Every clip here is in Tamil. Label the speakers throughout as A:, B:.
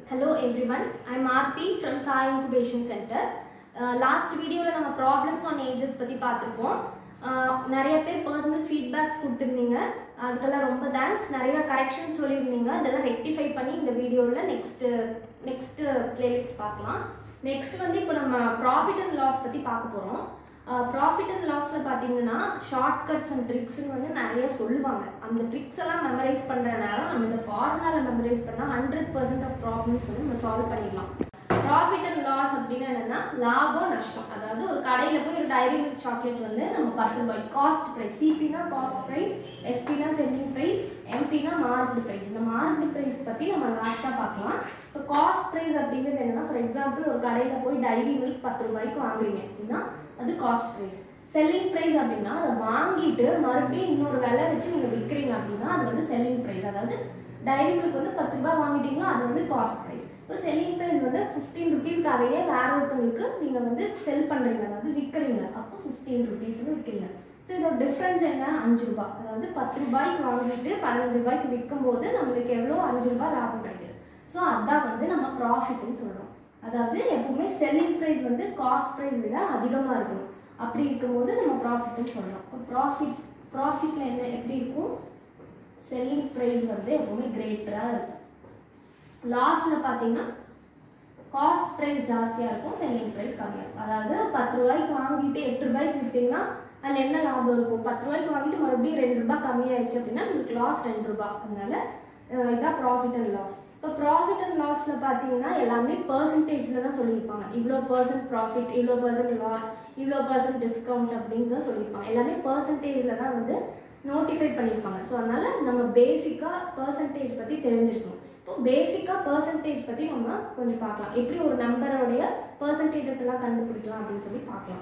A: Hello everyone, I'm Aarti from Sai Incubation Center. Last வீடியோவில் நம்ம ப்ராப்ளம்ஸ் ஆன் ஏஜஸ் பற்றி பார்த்துருப்போம் Uh, நிறைய பேர் பர்சனல் ஃபீட்பேக்ஸ் கொடுத்துருந்தீங்க அதுக்கெல்லாம் ரொம்ப தேங்க்ஸ் நிறைய கரெக்ஷன் சொல்லியிருந்தீங்க அதெல்லாம் ரெக்டிஃபை பண்ணி இந்த வீடியோவில் நெக்ஸ்ட்டு நெக்ஸ்ட்டு பிளேலிஸ்ட் பார்க்கலாம் நெக்ஸ்ட் வந்து இப்போ நம்ம ப்ராஃபிட் அண்ட் லாஸ் பற்றி பார்க்க போகிறோம் ப்ராஃபிட் அண்ட் லாஸில் பார்த்தீங்கன்னா ஷார்ட் கட்ஸ் அண்ட் ட்ரிக்ஸ்னு வந்து நிறைய சொல்லுவாங்க அந்த ட்ரிக்ஸ் எல்லாம் மெமரைஸ் பண்ணுற நேரம் நம்ம இந்த ஃபார்முலாவில் மெமரைஸ் பண்ணால் ஹண்ட்ரட் பர்சன்ட் ஆஃப் ப்ராப்ளம்ஸ் வந்து நம்ம சால்வ் பண்ணிடலாம் ப்ராஃபிட் அண்ட் லாஸ் அப்படின்னா என்னன்னா லாபம் நஷ்டம் அதாவது ஒரு கடையில் போய் ஒரு டைரி மில்க் சாக்லேட் வந்து நம்ம பத்து ரூபாய் காஸ்ட் ப்ரைஸ் சிபினா காஸ்ட் ப்ரைஸ் எஸ்பினா செல்லிங் ப்ரைஸ் எம்பினா மார்க்கெட் ப்ரைஸ் இந்த மார்க்கெட் ப்ரைஸ் பற்றி நம்ம லாஸ்ட்டாக பார்க்கலாம் இப்போ காஸ்ட் ப்ரைஸ் அப்படிங்கிறது என்னன்னா ஃபார் எக்ஸாம்பிள் ஒரு கடையில் போய் டைரி மில்க் பத்து ரூபாய்க்கு வாங்குறீங்க அப்படின்னா அது காஸ்ட் ப்ரைஸ் செல்லிங் ப்ரைஸ் அப்படின்னா அதை வாங்கிட்டு மறுபடியும் இன்னொரு விலை வச்சு நீங்கள் விற்கிறீங்க அப்படின்னா அது வந்து செல்லிங் ப்ரைஸ் அதாவது டைரி மில்க் வந்து பத்து ரூபாய் வாங்கிட்டீங்களோ அது வந்து காஸ்ட் ப்ரைஸ் இப்போ செல்லிங் ப்ரைஸ் வந்து ஃபிஃப்டீன் ருபீஸ்க்கு அதையே வேற ஒருத்தவங்களுக்கு நீங்கள் வந்து செல் பண்ணுறீங்க அதாவது விற்கிறீங்க அப்போ ஃபிஃப்டீன் ருபீஸ்னு விற்கிறீங்க ஸோ இதோட டிஃப்ரென்ஸ் என்ன அஞ்சு ரூபாய் அதாவது பத்து ரூபாய்க்கு வாங்கிட்டு பதினஞ்சு ரூபாய்க்கு விற்கும் போது நம்மளுக்கு எவ்வளோ அஞ்சு ரூபாய் லாபம் கிடைக்குது ஸோ அதான் வந்து நம்ம ப்ராஃபிட்னு சொல்கிறோம் அதாவது எப்பவுமே செல்லிங் ப்ரைஸ் வந்து காஸ்ட் ப்ரைஸ் விட அதிகமாக இருக்கணும் அப்படி இருக்கும்போது நம்ம ப்ராஃபிட்னு சொல்கிறோம் இப்போ ப்ராஃபிட் ப்ராஃபிட்டில் என்ன எப்படி இருக்கும் செல்லிங் ப்ரைஸ் வந்து எப்பவுமே கிரேட்டராக இருக்கும் லாஸில் பார்த்தீங்கன்னா காஸ்ட் ப்ரைஸ் ஜாஸ்தியாக இருக்கும் செல்லிங் ப்ரைஸ் கம்மியாக இருக்கும் அதாவது பத்து ரூபாய்க்கு வாங்கிட்டு எட்டு ரூபாய்க்கு விற்றீங்கன்னா அதில் என்ன லாபம் இருக்கும் பத்து ரூபாய்க்கு வாங்கிட்டு மறுபடியும் ரெண்டு ரூபாய் கம்மியாயிடுச்சு அப்படின்னா உங்களுக்கு லாஸ் ரெண்டு ரூபாய் அதனால அஹ் இதான் ப்ராஃபிட் அண்ட் லாஸ் இப்போ ப்ராஃபிட் அண்ட் லாஸில் பார்த்தீங்கன்னா எல்லாமே பர்சன்டேஜில் தான் சொல்லியிருப்பாங்க இவ்வளோ பர்சன்ட் ப்ராஃபிட் இவ்வளோ பர்சன்ட் லாஸ் இவ்வளோ பர்சன்ட் டிஸ்கவுண்ட் அப்படின்னு தான் சொல்லியிருப்பாங்க எல்லாமே பர்சன்டேஜில் தான் வந்து நோட்டிஃபை பண்ணியிருப்பாங்க ஸோ அதனால் நம்ம பேசிக்காக பர்சன்டேஜ் பற்றி தெரிஞ்சிருக்கணும் இப்போ பேசிக்காக பர்சன்டேஜ் பற்றி நம்ம கொஞ்சம் பார்க்கலாம் எப்படி ஒரு நம்பரோடைய பர்சன்டேஜஸ் எல்லாம் கண்டுபிடிக்கலாம் அப்படின்னு சொல்லி பார்க்கலாம்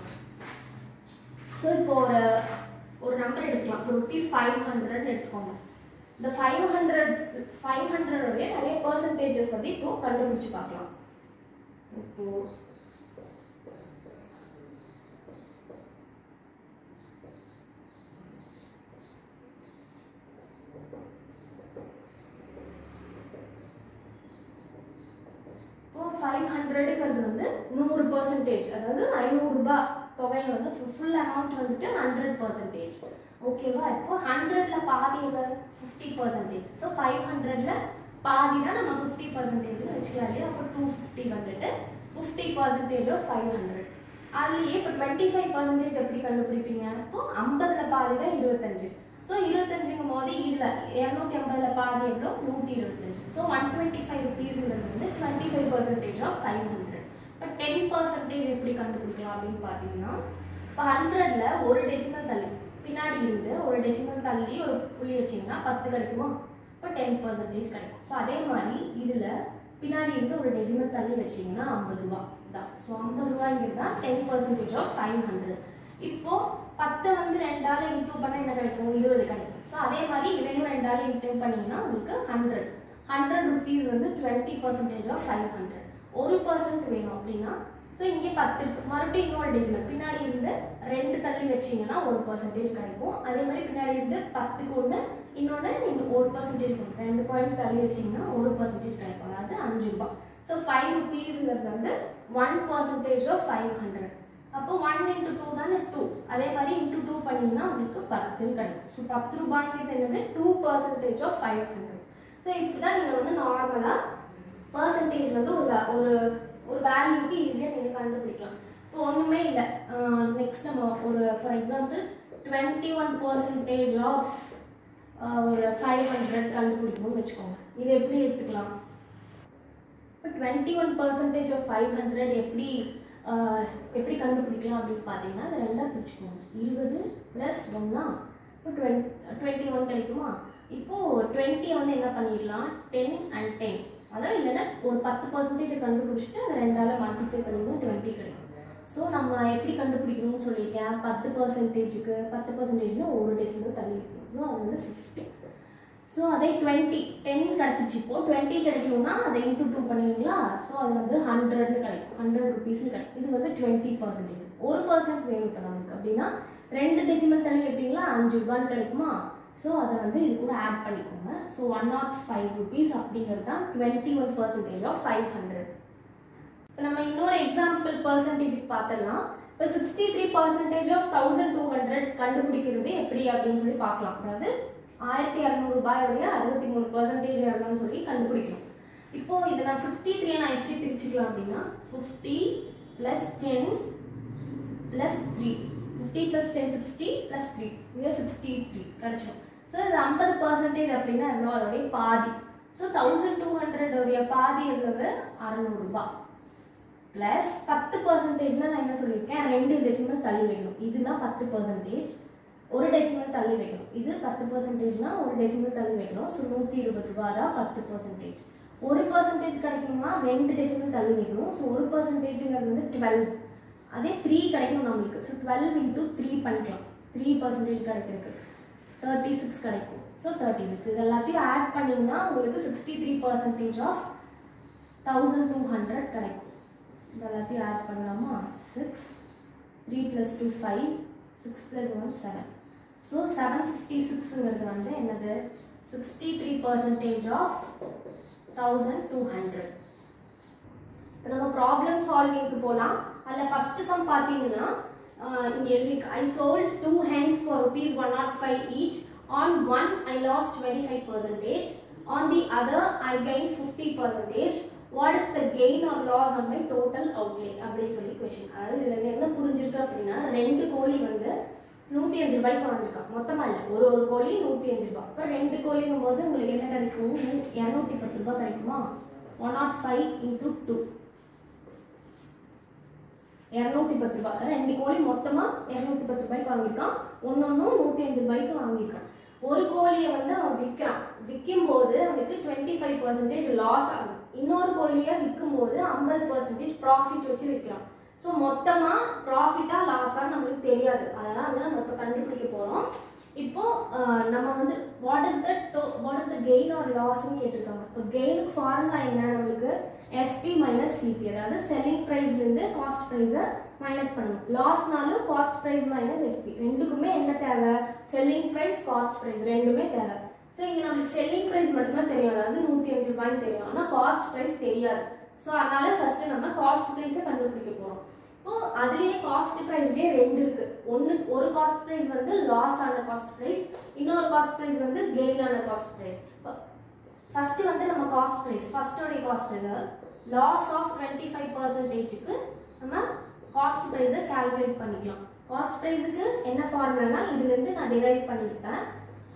A: ஸோ இப்போ ஒரு ஒரு நம்பர் எடுத்துக்கலாம் இப்போ ருபீஸ் ஃபைவ் ஹண்ட்ரட் எடுத்துக்கோங்க இந்த ஃபைவ் ஹண்ட்ரட் ஃபைவ் ஹண்ட்ரடோடைய நிறைய பர்சன்டேஜஸ் வந்து இப்போ கண்டுபிடிச்சு பார்க்கலாம் இப்போ இப்போ ஃபைவ் ஹண்ட்ரடுங்கிறது வந்து நூறு பர்சன்டேஜ் அதாவது ஐநூறுரூபா தொகையில் வந்து ஃபுல் அமௌண்ட் வந்துட்டு ஹண்ட்ரட் பர்சன்டேஜ் ஓகேவா இப்போ ஹண்ட்ரட்ல பாதி எவ்வளவு ஃபிஃப்டி பர்சன்டேஜ் ஸோ ஃபைவ் ஹண்ட்ரட்ல பாதி தான் நம்ம ஃபிஃப்டி பர்சன்டேஜ்னு வச்சுக்கலாம் இல்லையா அப்போ டூ ஃபிஃப்டி வந்துட்டு fifty percentage of five hundred அதுலேயே இப்போ டுவெண்ட்டி ஃபைவ் பர்சன்டேஜ் எப்படி கண்டுபிடிப்பீங்க இப்போ ஐம்பதுல பாதி தான் இருபத்தஞ்சு ஸோ இருபத்தஞ்சுங்கும் போது இதில் இரநூத்தி ஐம்பதுல பாதி எவ்வளோ நூற்றி இருபத்தஞ்சு ஸோ ஒன் டுவெண்ட்டி ஃபைவ் ருபீஸுங்கிறது வந்து twenty five percentage of five hundred இப்போ டென் பர்சன்டேஜ் எப்படி கண்டுபிடிக்கலாம் அப்படின்னு பார்த்தீங்கன்னா இப்போ ஹண்ட்ரட்ல ஒரு டெசிமல் தள்ளி பின்னாடி இருந்து ஒரு டெசிமல் தள்ளி ஒரு புள்ளி வச்சிங்கன்னா பத்து கிடைக்குமா இப்போ டென் பர்சன்டேஜ் கிடைக்கும் ஸோ அதே மாதிரி இதில் பின்னாடி இருந்து ஒரு டெசிமல் தள்ளி வச்சிங்கன்னா ஐம்பது ரூபா தான் ஸோ ஐம்பது ரூபாய்ங்கிறது தான் ten percentage of five hundred இப்போ பத்தை வந்து ரெண்டால இன்டூ பண்ண என்ன கிடைக்கும் இருபது கிடைக்கும் ஸோ அதே மாதிரி இதையும் ரெண்டால இன்டூ பண்ணீங்கன்னா உங்களுக்கு ஹண்ட்ரட் ஹண்ட்ரட் ருபீஸ் வந்து twenty percentage of five hundred ஒரு பர்சன்ட் வேணும் அப்படின்னா ஸோ இங்கே பத்து இருக்கு மறுபடியும் இன்னொரு டெசிமல் பின்னாடி இருந்து ரெண்டு தள்ளி வச்சீங்கன்னா ஒரு பர்சன்டேஜ் கிடைக்கும் அதே மாதிரி பின்னாடி இருந்து பத்துக்கு ஒன்று இன்னொன்று நீங்கள் ஒரு பர்சன்டேஜ் கொடுக்கும் ரெண்டு பாயிண்ட் தள்ளி வச்சீங்கன்னா ஒரு பர்சன்டேஜ் கிடைக்கும் அதாவது அஞ்சு ரூபாய் ஸோ ஃபைவ் ருபீஸ்ங்கிறது வந்து one percentage of five hundred அப்போ ஒன் இன்ட்டு டூ தானே டூ அதே மாதிரி இன்ட்டு டூ பண்ணிங்கன்னா உங்களுக்கு பத்து கிடைக்கும் ஸோ பத்து ரூபாய்ங்கிறது என்னது two percentage of five hundred so இப்படி தான் நீங்கள் வந்து நார்மலாக பர்சன்டேஜ் வந்து ஒரு வே- ஒரு ஒரு வேல்யூக்கு ஈஸியாக நீங்கள் கண்டுபிடிக்கலாம் இப்போ ஒன்றுமே இல்லை நெக்ஸ்ட் நம்ம ஒரு for example twenty one percentage of ஒரு ஃபைவ் ஹண்ட்ரட் கண்டுபிடிக்கணும்னு வச்சுக்கோங்க இது எப்படி எடுத்துக்கலாம் இப்போ twenty one percentage of five hundred எப்படி ஆஹ், எப்படி கண்டுபிடிக்கலாம் அப்படின்னு பார்த்தீங்கன்னா அதை ரெண்டாக பிடிச்சிக்கோங்க இருபது ப்ளஸ் ஒன்னா இப்போ டுவெண்ட் டுவெண்ட்டி ஒன் கிடைக்குமா இப்போது டுவெண்ட்டியை வந்து என்ன பண்ணிடலாம் டென் அண்ட் டென் அதான் இல்லைன்னா ஒரு பத்து பர்சன்டேஜை கண்டுபிடிச்சிட்டு அதை ரெண்டால் மல்டிப்ளை பண்ணிங்கன்னா டுவெண்ட்டி கிடைக்கும் ஸோ நம்ம எப்படி கண்டுபிடிக்கணும்னு சொல்லியிருக்கேன் பத்து பர்சன்டேஜுக்கு பத்து பர்சன்டேஜ்னா ஒரு டெசிமல் தள்ளி வைக்கணும் ஸோ அது வந்து ஃபிஃப்டி ஸோ அதே டுவெண்ட்டி டென் கிடச்சிச்சு இப்போ டுவெண்ட்டி கிடைக்கணும்னா அதை இன்டூ டூ பண்ணுவீங்களா ஸோ அது வந்து ஹண்ட்ரட்னு கிடைக்கும் ஹண்ட்ரட் ருபீஸ்னு கிடைக்கும் இது வந்து டுவெண்ட்டி பர்சன்டேஜ் ஒரு பர்சன்ட் வேணும் இப்போ நமக்கு அப்படின்னா ரெண்டு டெசிமல் தள்ளி வைப்பீங்களா அஞ்சு ரூபான்னு கிடைக்குமா ஸோ அதை வந்து இது கூட ஆட் பண்ணிக்கோங்க so one nought five rupees அப்படிங்கிறது தான் twenty one percentage of five hundred இப்போ நம்ம இன்னொரு எக்ஸாம்பிள் பர்சன்டேஜுக்கு பார்த்துடலாம் இப்போ sixty three percentage of thousand two hundred கண்டுபிடிக்கிறது எப்படி அப்படின்னு சொல்லி பார்க்கலாம் அதாவது ஆயிரத்தி இரநூறுபாயோடைய அறுபத்தி மூணு பர்சன்டேஜ் எவ்வளோன்னு சொல்லி கண்டுபிடிக்கணும் இப்போ இதை நான் சிக்ஸ்டி த்ரீ நான் எப்படி பிரிச்சுக்கலாம் அப்படின்னா fifty plus ten plus three fifty plus ten sixty plus three இது சிக்ஸ்டி த்ரீ கிடச்சிடும் ஸோ இது ஐம்பது பர்சன்டேஜ் அப்படின்னா எவ்வளோ அதோடைய பாதி ஸோ தௌசண்ட் டூ ஹண்ட்ரடோடைய பாதி எவ்வளவு அறநூறுபா ப்ளஸ் பத்து பர்சன்டேஜ்னா நான் என்ன சொல்லியிருக்கேன் ரெண்டு டெசிமல் தள்ளி வைக்கணும் இதுனா பத்து பர்சன்டேஜ் ஒரு டெசிமல் தள்ளி வைக்கணும் இது பத்து பர்சன்டேஜ்னா ஒரு டெசிமல் தள்ளி வைக்கணும் ஸோ நூற்றி இருபது ரூபா தான் பத்து பர்சன்டேஜ் ஒரு பர்சன்டேஜ் கிடைக்கணும்னா ரெண்டு டெசிமல் தள்ளி வைக்கணும் ஸோ ஒரு பர்சன்டேஜுங்கிறது வந்து டுவெல் அதே த்ரீ கிடைக்கும் நம்மளுக்கு ஸோ டுவெல் இன்ட்டு த்ரீ பண்ணிக்கலாம் த்ரீ பர்சன்டேஜ் கிடைக்கிறதுக்கு தேர்ட்டி சிக்ஸ் கிடைக்கும் ஸோ தேர்ட்டி சிக்ஸ் இது எல்லாத்தையும் ஆட் பண்ணிங்கன்னா உங்களுக்கு sixty three percentage of thousand two hundred கிடைக்கும் இது எல்லாத்தையும் ஆட் பண்ணலாமா six three plus two five six plus one seven so seven fifty சிக்ஸுங்கிறது வந்து என்னது sixty three percentage of thousand two hundred இப்போ நம்ம ப்ராப்ளம் சால்விங்க்கு போகலாம் அதில் ஃபஸ்ட்டு சம் பார்த்தீங்கன்னா இங்கே எழுதிருக்கு I sold two hens for rupees one nought five each on one I lost twenty five percentage on the other I gain fifty percentage what is the gain or loss on my total outlay அப்படின்னு சொல்லி கொஷின் அதாவது இதில் என்ன புரிஞ்சிருக்கு அப்படின்னா ரெண்டு கோழி வந்து நூற்றி அஞ்சு ரூபாய்க்கு வாங்கியிருக்கான் மொத்தமாக இல்லை ஒரு ஒரு கோழி நூற்றி அஞ்சு ரூபாய் இப்போ ரெண்டு கோழிங்கும் போது உங்களுக்கு என்ன கிடைக்கும் இரநூத்தி பத்து ரூபாய் கிடைக்குமா one nought five into two இரநூத்தி பத்து ரூபாய் ரெண்டு கோழி மொத்தமாக இரநூத்தி பத்து ரூபாய்க்கு வாங்கியிருக்கான் ஒன்னொன்னும் நூற்றி அஞ்சு ரூபாய்க்கு வாங்கியிருக்கான் ஒரு கோழியை வந்து அவன் விற்கிறான் விற்கும் போது அவனுக்கு டுவெண்ட்டி ஃபைவ் பர்சன்டேஜ் லாஸ் ஆகுது இன்னொரு கோழியை விற்கும் போது ஐம்பது பர்சன்டேஜ் ப்ராஃபிட் வச்சு விற்கிறான் ஸோ மொத்தமாக ப்ராஃபிட்டா லாஸா நம்மளுக்கு தெரியாது அதெல்லாம் வந்து நம்ம இப்போ கண்டுபிடிக்க போகிறோம் இப்போ அஹ், நம்ம வந்து what is the what is the gain or லாஸ்ன்னு கேட்டிருக்காங்க இப்போ கெயினுக்கு ஃபார்முலா என்ன நம்மளுக்கு எஸ்பி மைனஸ் சிபி அதாவது செல்லிங் ப்ரைஸ்லேருந்து காஸ்ட் ப்ரைஸை மைனஸ் பண்ணணும் லாஸ்னாலும் காஸ்ட் ப்ரைஸ் மைனஸ் எஸ்பி ரெண்டுக்குமே என்ன தேவை செல்லிங் ப்ரைஸ் காஸ்ட் ப்ரைஸ் ரெண்டுமே தேவை ஸோ இங்கே நம்மளுக்கு செல்லிங் ப்ரைஸ் மட்டும்தான் தெரியும் அதாவது நூற்றி அஞ்சு ரூபாய்ன்னு தெரியும் ஆனால் காஸ்ட் ப்ரைஸ் தெரியாது ஸோ அதனால ஃபர்ஸ்ட் நம்ம காஸ்ட் ப்ரைஸை கண்டுபிடிக்க போகிறோம் இப்போ அதுலேயே காஸ்ட் ப்ரைஸ்லேயே ரெண்டு இருக்கு ஒன்று ஒரு காஸ்ட் ப்ரைஸ் வந்து லாஸ் ஆன காஸ்ட் ப்ரைஸ் இன்னொரு காஸ்ட் ப்ரைஸ் வந்து கெயின் ஆன காஸ்ட் ப்ரைஸ் ஃபர்ஸ்ட் வந்து நம்ம காஸ்ட் ப்ரைஸ் ஃபர்ஸ்டோடைய cost price loss of twenty five பர்சன்டேஜுக்கு நம்ம காஸ்ட் ப்ரைஸை கால்குலேட் பண்ணிக்கலாம் காஸ்ட் ப்ரைஸுக்கு என்ன ஃபார்முலானா இதுலேருந்து நான் டிரைவ் பண்ணியிருக்கேன்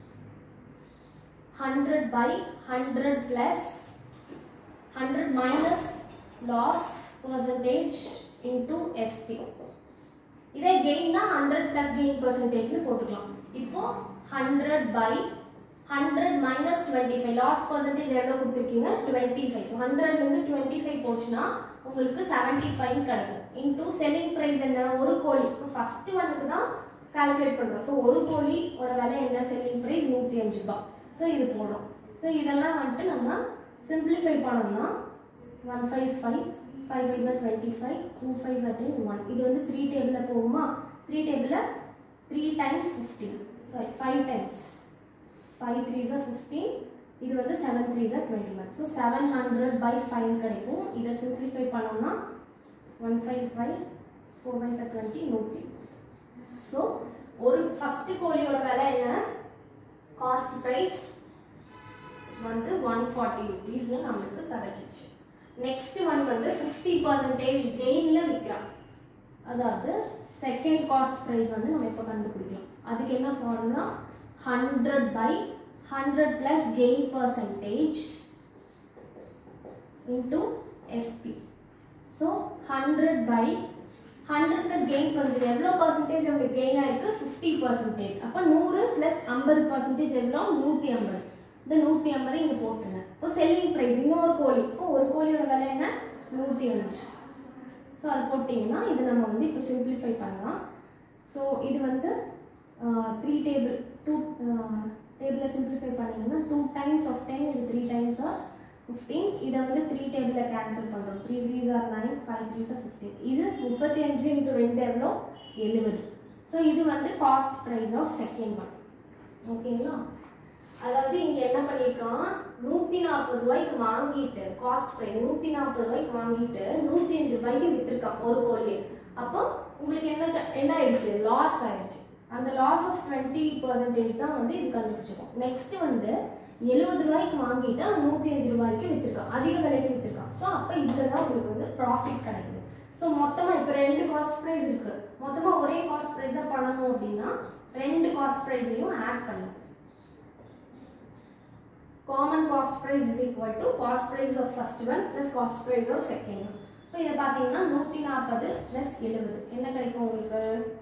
A: hundred by hundred plus hundred minus loss percentage into SP இதே கெயின்னா ஹண்ட்ரட் ப்ளஸ் கெயின் பர்சன்டேஜ்னு போட்டுக்கலாம் இப்போ hundred by hundred minus twenty five loss percentage எவ்வளோ கொடுத்துருக்கீங்க டுவெண்ட்டி ஃபைவ் ஸோ ஹண்ட்ரட்லேருந்து டுவெண்ட்டி ஃபைவ் போச்சுன்னா உங்களுக்கு செவன்ட்டி ஃபைவ் கிடைக்கும் இன்டூ செல்லிங் ப்ரைஸ் என்ன ஒரு கோழி இப்போ ஃபர்ஸ்ட் ஒன்னுக்கு தான் கால்குலேட் பண்ணுறோம் ஸோ ஒரு கோழியோட விலை என்ன செல்லிங் ப்ரைஸ் நூற்றி அஞ்சு ரூபாய் ஸோ இது போடுறோம் ஸோ இதெல்லாம் வந்துட்டு நம்ம சிம்பிளிஃபை பண்ணோம்னா one five five five five are twenty five two five are ten one இது வந்து த்ரீ டேபிளில் போகுமா த்ரீ டேபிளில் three times fifteen sorry five times five threes are fifteen இது வந்து seven threes are twenty one so seven hundred by five கிடைக்கும் இதை சிம்பிளிஃபை பண்ணோம்னா one five five four five are twenty நூற்றி ஸோ ஒரு ஃபஸ்ட்டு கோழியோட விலை என்ன காஸ்ட் ப்ரைஸ் வந்து ஒன் ஃபார்ட்டி ருபீஸ்னு நம்மளுக்கு கிடச்சிச்சு நெக்ஸ்ட் ஒன் வந்து ஃபிஃப்டி பர்சன்டேஜ் கெயினில் விற்கிறான் அதாவது செகண்ட் காஸ்ட் ப்ரைஸ் வந்து நம்ம இப்போ கண்டுபிடிக்கலாம் அதுக்கு என்ன formula hundred by hundred plus gain percentage into SP so hundred by hundred plus gain percentage எவ்வளோ பர்சன்டேஜ் உங்களுக்கு கெயின் ஆயிருக்கு ஃபிஃப்டி பர்சன்டேஜ் அப்போ நூறு ப்ளஸ் ஐம்பது பர்சன்டேஜ் எவ்வளோ நூற்றி ஐம்பது இந்த நூற்றி ஐம்பது இங்கே போட்டுருங்க இப்போ செல்லிங் ப்ரைஸ் இன்னொரு கோழி இப்போ ஒரு கோழியோட விலை என்ன நூற்றி அஞ்சு ஸோ அது போட்டிங்கன்னா இது நம்ம வந்து இப்போ சிம்பிளிஃபை பண்ணலாம் ஸோ இது வந்து த்ரீ டேபிள் டூ டேபிளை சிம்பிளிஃபை பண்ணிங்கன்னா டூ டைம்ஸ் ஆஃப் டென் இது த்ரீ டைம்ஸ் ஆர் ஃபிஃப்டீன் இதை வந்து த்ரீ டேபிளில் கேன்சல் பண்ணுறோம் three threes are nine five threes are fifteen இது முப்பத்தி அஞ்சு இன்ட்டு ரெண்டு எவ்வளோ எழுபது ஸோ இது வந்து cost price of second one ஓகேங்களா அதாவது இங்க என்ன பண்ணியிருக்கான் நூத்தி நாற்பது ரூபாய்க்கு வாங்கிட்டு காஸ்ட் ப்ரைஸ் நூத்தி நாற்பது ரூபாய்க்கு வாங்கிட்டு நூத்தி அஞ்சு ரூபாய்க்கு வித்திருக்கான் ஒரு கோழியை அப்போ உங்களுக்கு என்ன க- என்ன ஆயிடுச்சு லாஸ் ஆயிடுச்சு அந்த லாஸ் ஆஃப் டுவெண்ட்டி பர்சன்டேஜ் தான் வந்து இது கண்டுபிடிச்சிருக்கோம் நெக்ஸ்ட் வந்து எழுபது ரூபாய்க்கு வாங்கிட்டு அவன் நூத்தி அஞ்சு ரூபாய்க்கு வித்திருக்கான் அதிக விலைக்கு வித்திருக்கான் ஸோ அப்போ இதுல தான் உங்களுக்கு வந்து ப்ராஃபிட் கிடைக்குது ஸோ மொத்தமா இப்போ ரெண்டு காஸ்ட் ப்ரைஸ் இருக்கு மொத்தமா ஒரே காஸ்ட் ப்ரைஸா பண்ணணும் அப்படின்னா ரெண்டு காஸ்ட் ப்ரைஸையும் ஆட் பண்ணணும் common cost price is equal to cost price of first one plus cost price of second one இப்போ இதை பார்த்தீங்கன்னா நூற்றி நாற்பது ப்ளஸ் எழுபது என்ன கிடைக்கும் உங்களுக்கு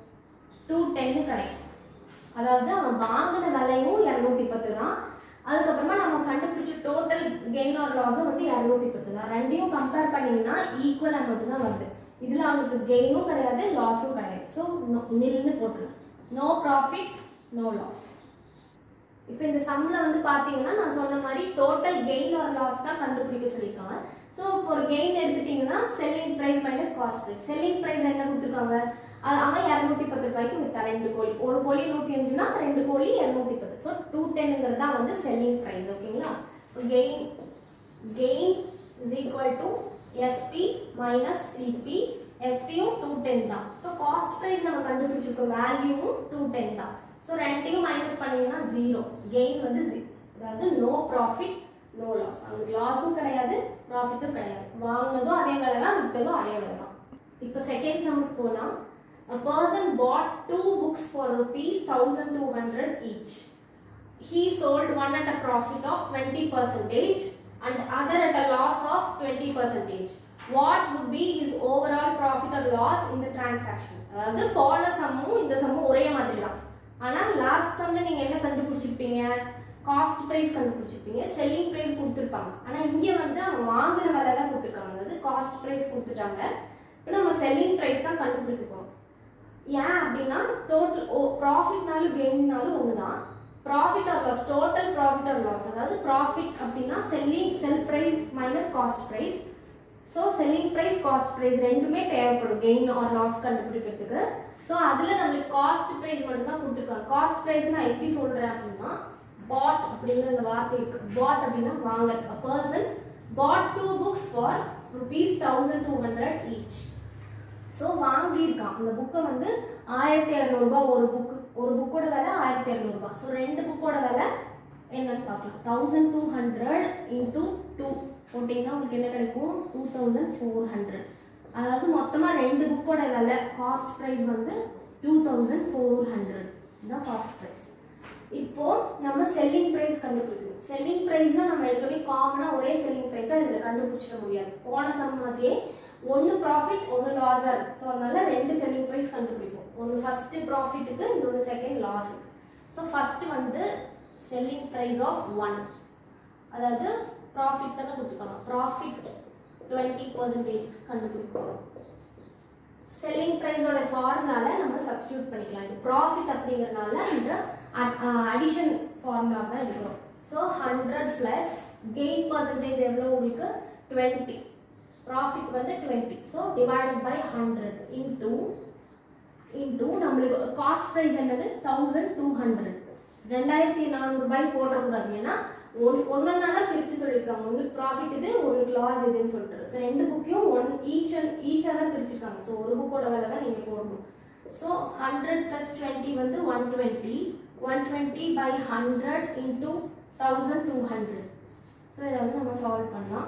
A: டூ டென்னு கிடைக்கும் அதாவது அவன் வாங்கின விலையும் இரநூத்தி பத்து தான் அதுக்கப்புறமா நம்ம கண்டுபிடிச்ச டோட்டல் கெயின் ஆர் லாஸும் வந்து இரநூத்தி பத்து தான் ரெண்டையும் கம்பேர் பண்ணீங்கன்னா ஈக்குவல் அமௌண்ட் தான் வருது இதில் அவனுக்கு கெயினும் கிடையாது லாஸும் கிடையாது ஸோ நில்னு போட்டுருங்க நோ ப்ராஃபிட் நோ லாஸ் இப்போ இந்த சம்ல வந்து பாத்தீங்கன்னா நான் சொன்ன மாதிரி டோட்டல் கெயின் ஆர் லாஸ் தான் கண்டுபிடிக்க சொல்லியிருக்காங்க ஸோ இப்போ ஒரு கெயின் எடுத்துட்டீங்கன்னா selling price minus cost price selling price என்ன கொடுத்துருக்காங்க அது அவன் இரநூத்தி பத்து ரூபாய்க்கு வித்தான் ரெண்டு கோழி ஒரு கோழி நூற்றி அஞ்சுனா ரெண்டு கோழி இரநூத்தி பத்து ஸோ டூ டென்னுங்கிறது தான் வந்து செல்லிங் பிரைஸ் ஓகேங்களா gain gain is equal to SP minus CP எஸ்பியும் டூ டென் தான் இப்போ காஸ்ட் ப்ரைஸ் நம்ம கண்டுபிடிச்சிருக்கோம் வேல்யூவும் டூ டென் தான் ஸோ ரெண்டையும் மைனஸ் பண்ணீங்கன்னா ஜீரோ கெயின் வந்து ஜீரோ அதாவது நோ ப்ராஃபிட் நோ லாஸ் அவங்களுக்கு லாஸும் கிடையாது ப்ராஃபிட்டும் கிடையாது வாங்கினதும் அதே வேலை தான் விற்றதும் அதே வேலை தான் இப்போ செகண்ட் சம்முக்கு போகலாம் A person bought two books for rupees 1200 each. He sold one at a profit of 20 percentage and other at a loss of 20 percentage. What would be his overall profit or loss in the transaction? அதாவது போன சம்மும் இந்த சம்மும் ஒரே மாதிரி தான் ஆனால் லாஸ்ட் சம்ல நீங்க என்ன கண்டுபிடிச்சிருப்பீங்க காஸ்ட் ப்ரைஸ் கண்டுபிடிச்சிருப்பீங்க செல்லிங் ப்ரைஸ் கொடுத்துருப்பாங்க ஆனால் இங்கே வந்து அவங்க வாங்கின விலை தான் கொடுத்துருக்காங்க அதாவது காஸ்ட் ப்ரைஸ் கொடுத்துட்டாங்க இப்போ நம்ம செல்லிங் ப்ரைஸ் தான் கண்டுபிடிக்க போகிறோம் ஏன் அப்படின்னா டோட்டல் ஓ ப்ராஃபிட்னாலும் கெயின்னாலும் ஒன்று தான் profit or loss total profit or loss அதாவது ப்ராஃபிட் அப்படின்னா selling sell price minus cost price so selling price cost price ரெண்டுமே தேவைப்படும் கெயின் ஆர் லாஸ் கண்டுபிடிக்கிறதுக்கு ஸோ அதில் நம்மளுக்கு காஸ்ட் ப்ரைஸ் மட்டும் தான் கொடுத்துருக்காங்க காஸ்ட் ப்ரைஸ் நான் எப்படி சொல்கிறேன் அப்படின்னா பாட் அப்படிங்கிற அந்த வார்த்தை இருக்கு பாட் அப்படின்னா வாங்க a person bought two books for rupees thousand two hundred each so வாங்கியிருக்கான் அந்த புக்கை வந்து ஆயிரத்தி இரநூறுபா ஒரு புக்கு ஒரு புக்கோட விலை ஆயிரத்தி இரநூறுபா ஸோ ரெண்டு புக்கோட விலை என்னன்னு பார்க்கலாம் thousand two hundred into two போட்டிங்கன்னா உங்களுக்கு என்ன கிடைக்கும் டூ தௌசண்ட் ஃபோர் ஹண்ட்ரட் அதாவது மொத்தமாக ரெண்டு புக்கோட விலை காஸ்ட் ப்ரைஸ் வந்து டூ தௌசண்ட் ஃபோர் ஹண்ட்ரட் இதுதான் காஸ்ட் ப்ரைஸ் இப்போ நம்ம செல்லிங் பிரைஸ் கண்டுபிடிக்கணும் செல்லிங் பிரைஸ்னா நம்ம எடுத்தோடனே காமனா ஒரே செல்லிங் பிரைஸா இதுல கண்டுபிடிச்சிட முடியாது போன சம் மாதிரியே ஒன்னு ப்ராஃபிட் ஒன்னு லாஸா இருக்கு ஸோ அதனால ரெண்டு செல்லிங் பிரைஸ் கண்டுபிடிப்போம் ஒன்னு ஃபர்ஸ்ட் ப்ராஃபிட்டுக்கு இன்னொன்று செகண்ட் லாஸ் ஸோ ஃபர்ஸ்ட் வந்து செல்லிங் பிரைஸ் ஆஃப் ஒன் அதாவது ப்ராஃபிட் தானே கொடுத்துக்கலாம் ப்ராஃபிட் டுவெண்ட்டி பர்சன்டேஜ் கண்டுபிடிக்கணும் செல்லிங் ப்ரைஸோட ஃபார்முலால நம்ம சப்ஸ்டியூட் பண்ணிக்கலாம் இது ப்ராஃபிட் அப்படிங்கறனால இந்த அடிஷன் ஃபார்முலா தான் எடுக்கிறோம் so hundred plus gain percentage எவ்வளோ உங்களுக்கு டுவெண்ட்டி ப்ராஃபிட் வந்து twenty so divided by hundred into into நம்மளுக்கு காஸ்ட் ப்ரைஸ் என்னது தௌசண்ட் டூ ஹண்ட்ரட் ரெண்டாயிரத்தி நானூறுபாய் போடக்கூடாது ஏன்னா ஒன் ஒன்றா தான் பிரித்து சொல்லியிருக்காங்க ஒன்றுக்கு ப்ராஃபிட் இது ஒன்றுக்கு லாஸ் இதுன்னு சொல்லிட்டு ஸோ ரெண்டு புக்கையும் ஒன் ஈச் ஈச்சாக தான் பிரிச்சிருக்காங்க ஸோ ஒரு புக்கோட விலை தான் நீங்கள் போடணும் ஸோ ஹண்ட்ரட் ப்ளஸ் டுவெண்ட்டி வந்து one twenty one twenty by hundred into thousand two hundred so இதை வந்து நம்ம சால்வ் பண்ணலாம்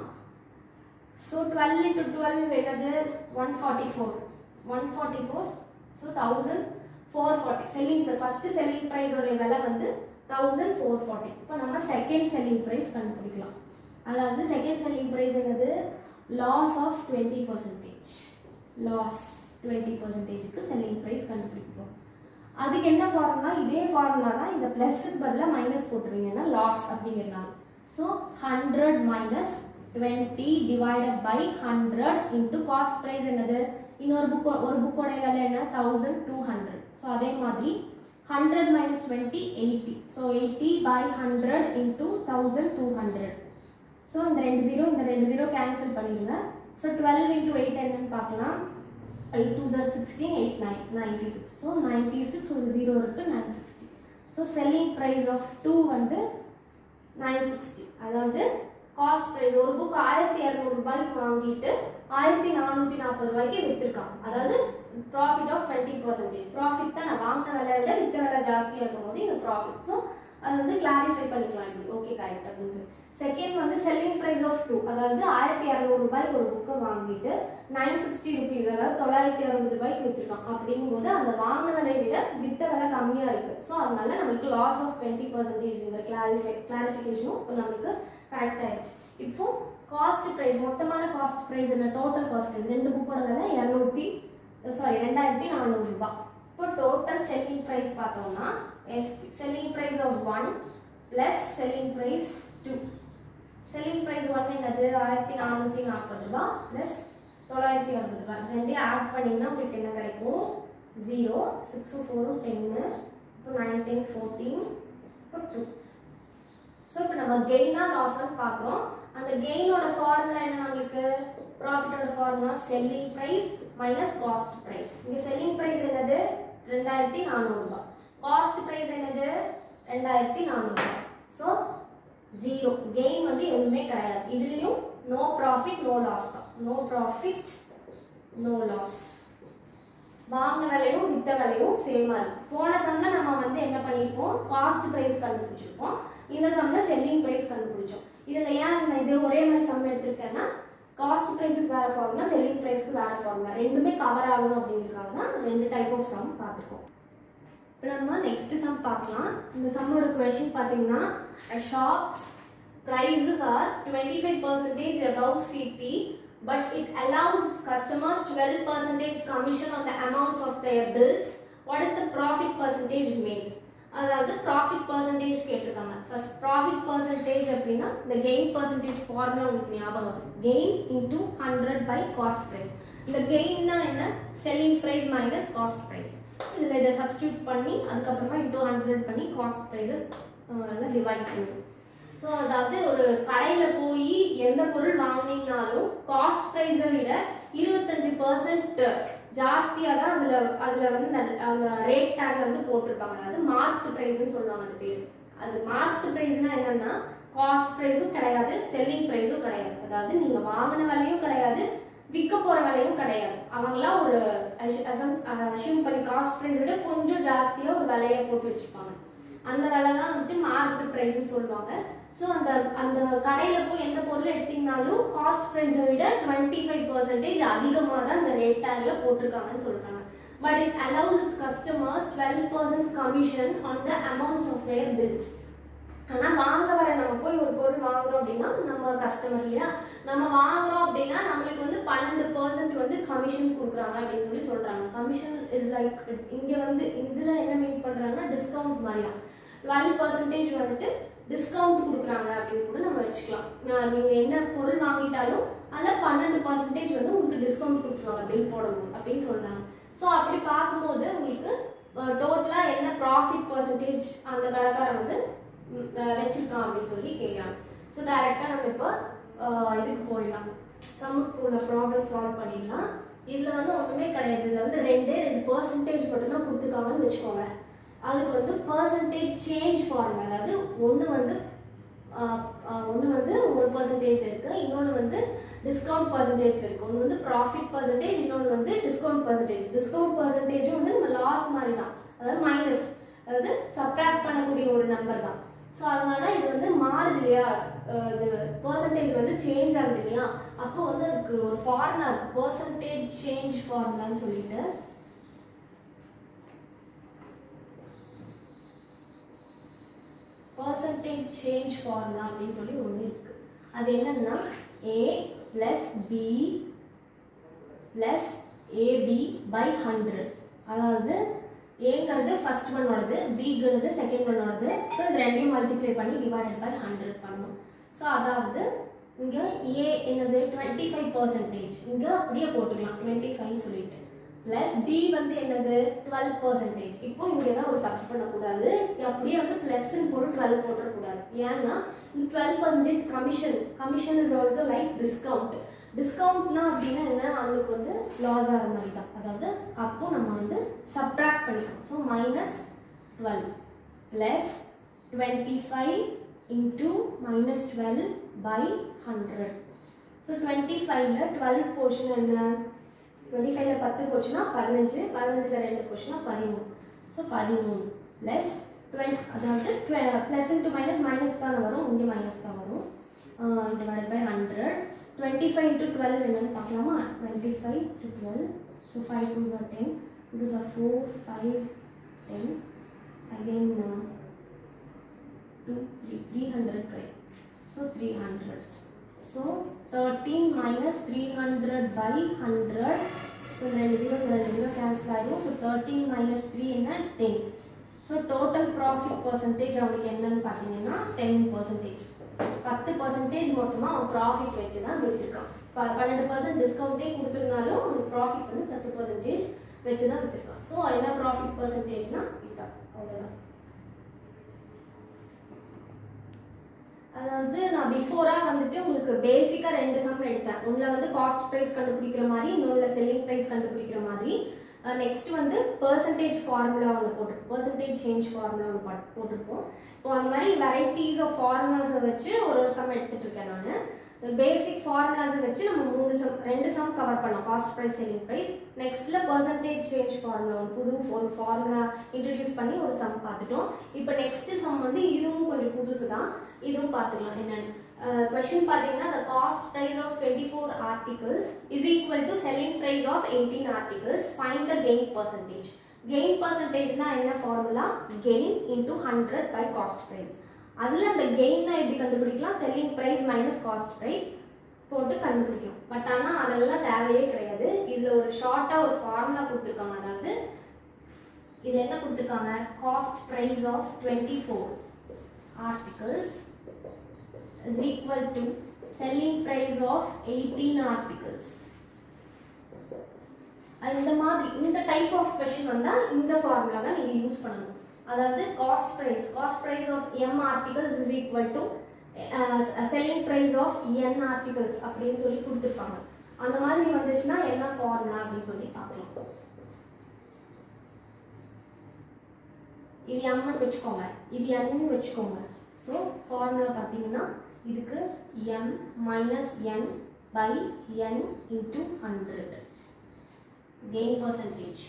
A: ஸோ டுவெல் இன்ட்டு டுவெல் என்னது one forty four one forty four so thousand four forty selling first selling ப்ரைஸோடைய விலை வந்து தௌசண்ட் ஃபோர் ஃபார்ட்டி இப்போ நம்ம செகண்ட் செல்லிங் ப்ரைஸ் கண்டுபிடிக்கலாம் அதாவது செகண்ட் செல்லிங் ப்ரைஸ் என்னது loss of twenty percentage loss twenty பர்சன்டேஜுக்கு செல்லிங் ப்ரைஸ் கண்டுபிடிக்கிறோம் அதுக்கு என்ன ஃபார்முலா இதே ஃபார்முலா தான் இந்த ப்ளஸ்ஸுக்கு பதிலாக மைனஸ் போட்டுருவீங்கன்னா லாஸ் அப்படிங்கிறனால so hundred minus twenty divided by hundred into cost price என்னது இன்னொரு புக் ஒரு புக்கோட விலை என்ன தௌசண்ட் டூ ஹண்ட்ரட் ஸோ அதே மாதிரி hundred minus twenty eighty so eighty by hundred into thousand two hundred so இந்த ரெண்டு ஜீரோ இந்த ரெண்டு ஜீரோ கேன்சல் பண்ணிடுங்க ஸோ டுவெல் இன்ட்டு எயிட் என்னன்னு பார்க்கலாம் எயிட் டூ ஜார் sixteen eight nine ninety six so ninety six ஒரு ஜீரோ இருக்குது nine sixty so selling price of two வந்து நைன் சிக்ஸ்டி அதாவது காஸ்ட் ப்ரைஸ் ஒரு புக் ஆயிரத்தி இரநூறுபாய்க்கு வாங்கிட்டு ஆயிரத்தி நானூற்றி நாற்பது ரூபாய்க்கு விற்றுருக்கான் அதாவது profit of twenty percentage profit தான் நான் வாங்கின விலையை விட விற்ற விலை ஜாஸ்தியாக இருக்கும் போது இங்கே ப்ராஃபிட் ஸோ அது வந்து கிளாரிஃபை பண்ணிக்கலாம் இப்படி ஓகே கரெக்ட் அப்படின்னு சொல்லி செகண்ட் வந்து செல்லிங் ப்ரைஸ் ஆஃப் டூ அதாவது ஆயிரத்தி இரநூறுபாய்க்கு ஒரு புக்கை வாங்கிட்டு நைன் சிக்ஸ்டி ருபீஸ் அதாவது தொள்ளாயிரத்தி அறுபது ரூபாய்க்கு விற்றுருக்கான் அப்படிங்கும்போது அந்த வாங்கின விலையை விட வித்த விலை கம்மியாக இருக்குது ஸோ அதனால நம்மளுக்கு லாஸ் ஆஃப் டுவெண்ட்டி பர்சன்டேஜ்ங்கிற கிளாரிஃபை கிளாரிஃபிகேஷனும் நம்மளுக்கு கரெக்ட் ஆயிடுச்சு இப்போ காஸ்ட் ப்ரைஸ் மொத்தமான காஸ்ட் ப்ரைஸ் என்ன டோட்டல் காஸ்ட் ப்ரைஸ் ரெண்டு புக்கோட விலை இரநூத்தி சாரி ரெண்டாயிரத்தி நானூறுரூபா இப்போ டோட்டல் செல்லிங் ப்ரைஸ் பார்த்தோம்னா SP selling price of one plus selling price two selling price one என்னது ஆயிரத்தி நானூற்றி நாற்பது ரூபா ப்ளஸ் தொள்ளாயிரத்தி அறுபது ரூபா ரெண்டையும் ஆட் பண்ணிங்கன்னா உங்களுக்கு என்ன கிடைக்கும் ஜீரோ சிக்ஸு ஃபோரும் டென்னு இப்போ நைன் டென் ஃபோர்டீன் இப்போ டூ ஸோ இப்போ நம்ம கெயினாக லாஸாக பார்க்குறோம் அந்த கெயினோட ஃபார்முலா என்ன நம்மளுக்கு ப்ராஃபிட்டோட formula selling price minus cost price இங்கே செல்லிங் ப்ரைஸ் என்னது ரெண்டாயிரத்தி நானூறுபா காஸ்ட் ப்ரைஸ் என்னது ரெண்டாயிரத்தி நானூறுபா ஸோ ஜீரோ கெயின் வந்து எதுவுமே கிடையாது இதுலேயும் நோ ப்ராஃபிட் நோ லாஸ் தான் நோ ப்ராஃபிட் நோ லாஸ் வாங்கின விலையும் வித்த விலையும் சேமா இருக்கு போன சம்ல நம்ம வந்து என்ன பண்ணியிருப்போம் காஸ்ட் ப்ரைஸ் கண்டுபிடிச்சிருப்போம் இந்த சம்ல செல்லிங் ப்ரைஸ் கண்டுபிடிச்சோம் இதுல ஏன் நான் இது ஒரே மாதிரி சம் எடுத்திருக்கேன்னா காஸ்ட் ப்ரைஸுக்கு வேற ஃபார்முலா செல்லிங் ப்ரைஸ்க்கு வேற ஃபார்முலா ரெண்டுமே கவர் ஆகணும் அப்படிங்கிறதுக்காக தான் ரெண்டு டைப் ஆஃப் சம் பார்த்துருக்கோம் இப்போ நம்ம நெக்ஸ்ட் சம் பார்க்கலாம் இந்த சம்மோட கொஷின் பார்த்தீங்கன்னா shops prices are 25% above CP but it allows its customers 12% commission on the amounts of their bills. What is the profit percentage made? அதாவது ப்ராஃபிட் பர்சன்டேஜ் கேட்டிருக்காங்க ஃபர்ஸ்ட் ப்ராஃபிட் பர்சன்டேஜ் அப்படின்னா இந்த கெயின் பர்சன்டேஜ் ஃபார்முலா உங்களுக்கு ஞாபகம் வரும் gain into hundred by cost price இந்த கெயின்னா என்ன selling price minus cost price இதில் இதை சப்ஸ்டியூட் பண்ணி அதுக்கப்புறமா இன்டூ ஹண்ட்ரட் பண்ணி காஸ்ட் ப்ரைஸை டிவைட் பண்ணுவோம் ஸோ அதாவது ஒரு கடையில் போய் எந்த பொருள் வாங்கினீங்கனாலும் காஸ்ட் ப்ரைஸை விட இருபத்தஞ்சு பர்சன்ட் ஜாஸ்தியாக தான் அதில் அதில் வந்து அந்த அந்த ரேட் டேக் வந்து போட்டிருப்பாங்க அதாவது மார்க் ப்ரைஸ்னு சொல்லுவாங்க அந்த பேர் அது மார்க் ப்ரைஸ்னா என்னன்னா காஸ்ட் ப்ரைஸும் கிடையாது செல்லிங் ப்ரைஸும் கிடையாது அதாவது நீங்கள் வாங்கின விலையும் கிடையாது விற்க போகிற விலையும் கிடையாது அவங்களாம் ஒரு அஷ்யூம் பண்ணி காஸ்ட் ப்ரைஸ் விட கொஞ்சம் ஜாஸ்தியாக ஒரு விலையை போட்டு வச்சுப்பாங்க அந்த விலை தான் வந்துட்டு மார்க்கெட் ப்ரைஸ்னு சொல்லுவாங்க ஸோ அந்த அந்த கடையில் போய் எந்த பொருள் எடுத்தீங்கனாலும் காஸ்ட் ப்ரைஸை விட டுவெண்ட்டி ஃபைவ் பர்சன்டேஜ் அதிகமாக தான் இந்த ரேட் டேக்கில் போட்டிருக்காங்கன்னு சொல்கிறாங்க but it allows its customers twelve percent commission on the amounts of their bills ஆனால் வாங்க வர நம்ம போய் ஒரு பொருள் வாங்குறோம் அப்படின்னா நம்ம கஸ்டமர் இல்லையா நம்ம வாங்குறோம் அப்படின்னா நம்மளுக்கு வந்து பன்னெண்டு பர்சன்ட் வந்து கமிஷன் கொடுக்குறாங்க அப்படின்னு சொல்லி சொல்கிறாங்க கமிஷன் இஸ் லைக் இங்கே வந்து இதில் என்ன மீன் பண்ணுறாங்கன்னா டிஸ்கவுண்ட் மாதிரி தான் டுவெல் பர்சன்டேஜ் வந்துட்டு டிஸ்கவுண்ட் கொடுக்குறாங்க அப்படின்னு கூட நம்ம வச்சுக்கலாம் நீங்கள் என்ன பொருள் வாங்கிட்டாலும் அதில் பன்னெண்டு பர்சன்டேஜ் வந்து உங்களுக்கு டிஸ்கவுண்ட் கொடுத்துருவாங்க பில் போடும்போது அப்படின்னு சொல்கிறாங்க ஸோ அப்படி பார்க்கும்போது உங்களுக்கு டோட்டலாக என்ன ப்ராஃபிட் பர்சன்டேஜ் அந்த கடைக்காரன் வந்து வச்சிருக்கான் அப்படின்னு சொல்லி கேட்குறாங்க ஸோ டைரெக்டாக நம்ம இப்போ இதுக்கு போயிடலாம் சம்முக்கு உள்ள ப்ராப்ளம் சால்வ் பண்ணிடலாம் இதில் வந்து ஒன்றுமே கிடையாது இதில் வந்து ரெண்டே ரெண்டு பர்சன்டேஜ் மட்டும்தான் கொடுத்துருக்காங்கன்னு வச்சுக்கோங்க அதுக்கு வந்து பர்சன்டேஜ் சேஞ்ச் ஃபார்ம் அதாவது ஒன்று வந்து ஒன்று வந்து ஒரு பர்சன்டேஜ் இருக்குது இன்னொன்று வந்து டிஸ்கவுண்ட் பர்சன்டேஜ் இருக்குது ஒன்று வந்து ப்ராஃபிட் பர்சன்டேஜ் இன்னொன்று வந்து டிஸ்கவுண்ட் பர்சன்டேஜ் டிஸ்கவுண்ட் பர்சன்டேஜும் வந்து நம்ம லாஸ் மாதிரி தான் அதாவது மைனஸ் அதாவது சப்ராக்ட் பண்ணக்கூடிய ஒரு நம்பர் தான் ஸோ அதனால இது வந்து மாறுது இல்லையா இது பர்சன்டேஜ் வந்து சேஞ்ச் ஆகுது இல்லையா அப்போ வந்து அதுக்கு ஒரு ஃபார்முலா இருக்கு பர்சன்டேஜ் சேஞ்ச் ஃபார்முலான்னு சொல்லிட்டு பர்சன்டேஜ் சேஞ்ச் ஃபார்முலா அப்படின்னு சொல்லி ஒன்று இருக்கு அது என்னன்னா A plus B plus AB by hundred அதாவது ஏங்கிறது ஃபர்ஸ்ட் ஒன்னோடது பிங்கிறது செகண்ட் ஒன்னோடது அப்புறம் இது ரெண்டையும் மல்டிப்ளை பண்ணி டிவைடட் பை ஹண்ட்ரட் பண்ணணும் ஸோ அதாவது இங்கே ஏ என்னது டுவெண்ட்டி ஃபைவ் பர்சன்டேஜ் இங்கே அப்படியே போட்டுக்கலாம் டுவெண்ட்டி ஃபைவ்னு சொல்லிட்டு ப்ளஸ் பி வந்து என்னது டுவெல் பர்சன்டேஜ் இப்போ இங்கே தான் ஒரு தப்பு பண்ணக்கூடாது அப்படியே வந்து ப்ளஸ்ன்னு போட்டு டுவெல் போட்டுறக்கூடாது ஏன்னா இந்த twelve percentage commission commission is also like discount டிஸ்கவுண்ட்னா அப்படின்னா என்ன அவங்களுக்கு வந்து லாஸ் ஆகிற மாதிரி தான் அதாவது அப்போ நம்ம வந்து சப்ராக்ட் பண்ணிக்கணும் so minus twelve plus twenty five into minus twelve by hundred so twenty ஃபைவ்ல டுவெல் போர்ஷன் என்ன டுவெண்ட்டி ஃபைவ்ல பத்து போச்சுன்னா பதினஞ்சு பதினஞ்சில் ரெண்டு போச்சுன்னா பதிமூணு ஸோ பதிமூணு ப்ளஸ் டுவெண்ட் அதாவது ப்ளஸ் இன்ட்டு மைனஸ் மைனஸ் தான் வரும் இங்கே மைனஸ் தான் வரும் divide by hundred twenty five into twelve என்னன்னு பார்க்கலாமா twenty five to twelve so five twos are ten twos are four five ten again two three three hundred கிடைக்கும் so three hundred so thirteen minus three hundred by hundred so ரெண்டு ஜீரோ ரெண்டு ஜீரோ கேன்சல் ஆகிடும் ஸோ தேர்ட்டீன் மைனஸ் த்ரீ என்ன ten so total profit percentage அவனுக்கு என்னன்னு பார்த்தீங்கன்னா டென் பர்சன்டேஜ் பத்து பர்சன்டேஜ் மொத்தமாக அவன் ப்ராஃபிட் வச்சு தான் விற்றுருக்கான் ப பன்னெண்டு பர்சன்ட் டிஸ்கவுண்ட்டே கொடுத்துருந்தாலும் அவனுக்கு ப்ராஃபிட் வந்து பத்து பர்சன்டேஜ் வச்சு தான் விற்றுருக்கான் ஸோ என்ன ப்ராஃபிட் பர்சன்டேஜ்னா இதுதான் அவ்வளோதான் அதாவது நான் பிஃபோராக வந்துட்டு உங்களுக்கு பேசிக்காக ரெண்டு சம் எடுத்தேன் ஒன்றில் வந்து காஸ்ட் ப்ரைஸ் கண்டுபிடிக்கிற மாதிரி இன்னொன்றில் செல்லிங் ப்ரைஸ் கண்டுபிடிக்கிற மாதிரி நெக்ஸ்ட் வந்து பர்சன்டேஜ் ஃபார்முலா ஒன்று போட்டு பர்சன்டேஜ் சேஞ்ச் ஃபார்முலா ஒன்று போட்டு போட்டிருப்போம் இப்போ அந்த மாதிரி வெரைட்டிஸ் ஆஃப் ஃபார்முலாஸை வச்சு ஒரு ஒரு சம் எடுத்துகிட்டு இருக்கேன் நான் பேசிக் ஃபார்முலாஸை வச்சு நம்ம மூணு சம் ரெண்டு சம் கவர் பண்ணோம் காஸ்ட் ப்ரைஸ் செல்லிங் ப்ரைஸ் நெக்ஸ்ட்டில் பர்சன்டேஜ் சேஞ்ச் ஃபார்முலா ஒரு புது ஒரு ஃபார்முலா இன்ட்ரடியூஸ் பண்ணி ஒரு சம் பார்த்துட்டோம் இப்போ நெக்ஸ்ட் சம் வந்து இதுவும் கொஞ்சம் புதுசு தான் இதுவும் பார்த்துக்கலாம் என்னென்னு கொஷின் பார்த்தீங்கன்னா the cost price of 24 articles is equal to selling price of 18 articles find the gain percentage gain percentage னா என்ன formula gain into 100 by cost price அதில் அந்த கெயின்னா எப்படி கண்டுபிடிக்கலாம் selling price minus cost price போட்டு கண்டுபிடிக்கணும் பட் ஆனால் அதெல்லாம் தேவையே கிடையாது இதில் ஒரு ஷார்ட்டாக ஒரு ஃபார்முலா கொடுத்துருக்காங்க அதாவது இது என்ன கொடுத்துருக்காங்க cost price of twenty four articles is equal to selling price of 18 articles இந்த மாதிரி இந்த டைப் ஆஃப் கொஷின் வந்தால் இந்த ஃபார்முலா தான் நீங்கள் யூஸ் பண்ணணும் அதாவது cost price cost price of M articles is equal to selling price of N articles அப்படின்னு சொல்லி கொடுத்துருப்பாங்க அந்த மாதிரி வந்துச்சுன்னா என்ன ஃபார்முலா அப்படின்னு சொல்லி பார்க்கலாம் இது எம்னு வச்சுக்கோங்க இது என்னு வச்சுக்கோங்க ஸோ ஃபார்முலா பார்த்தீங்கன்னா இதுக்கு M minus N by N into hundred gain percentage